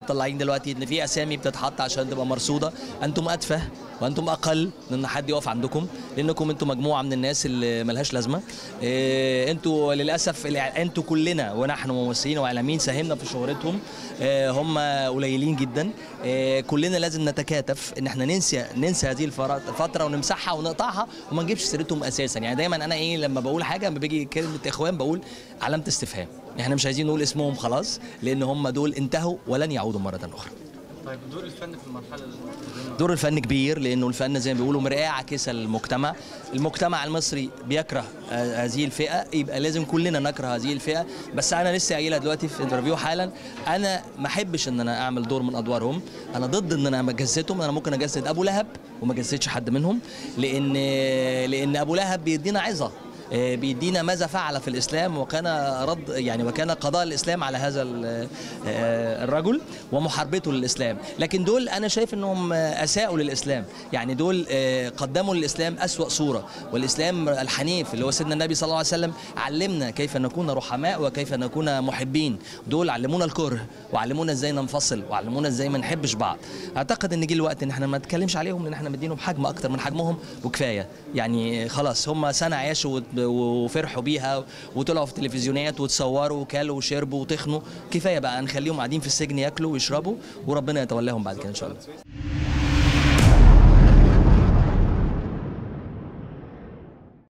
طالعين دلوقتي ان في اسامي بتتحط عشان تبقى مرصوده انتم اتفه وانتم اقل من ان حد يقف عندكم لانكم انتم مجموعه من الناس اللي ملهاش لازمه إيه انتوا للاسف الإع- انتوا كلنا ونحن ممثلين واعلاميين ساهمنا في شهرتهم إيه هم قليلين جدا إيه كلنا لازم نتكاتف ان احنا ننسى ننسى هذه الفر- الفتره ونمسحها ونقطعها وما نجيبش سيرتهم اساسا يعني دايما انا ايه لما بقول حاجه لما بيجي كلمه اخوان بقول علامه استفهام احنا مش عايزين نقول اسمهم خلاص لان هم دول انتهوا ولن يعودوا مره اخرى طيب دور الفن في المرحله القادمه دور الفن كبير لانه الفن زي ما بيقولوا مرآة عاكسه للمجتمع المجتمع المصري بيكره آه، هذه الفئه يبقى لازم كلنا نكره هذه الفئه بس انا لسه قايلها دلوقتي في انترفيو حالا انا ما احبش ان انا اعمل دور من ادوارهم انا ضد ان انا اجسدهم انا ممكن اجسد ابو لهب وما اجسدش حد منهم لان لان ابو لهب بيدينا عظه آه، بيدينا ماذا فعل في الاسلام وكان رد يعني وكان قضاء الاسلام على هذا ال- آه، الرجل ومحاربته للاسلام لكن دول انا شايف انهم آه، اساءوا للاسلام يعني دول آه، قدموا للاسلام اسوا صوره والاسلام الحنيف اللي هو سيدنا النبي صلى الله عليه وسلم علمنا كيف نكون رحماء وكيف نكون محبين دول علمونا الكره وعلمونا ازاي ننفصل وعلمونا ازاي ما نحبش بعض اعتقد ان جه الوقت ان احنا ما نتكلمش عليهم لان احنا مدينهم حجم اكتر من حجمهم وكفايه يعني خلاص هم سنه عاشوا وت- وفرحوا بيها وطلعوا في تلفزيونات وتصوروا وكلوا وشربوا وتخنوا كفايه بقى نخليهم قاعدين في السجن ياكلوا ويشربوا وربنا يتولاهم بعد كده ان شاء الله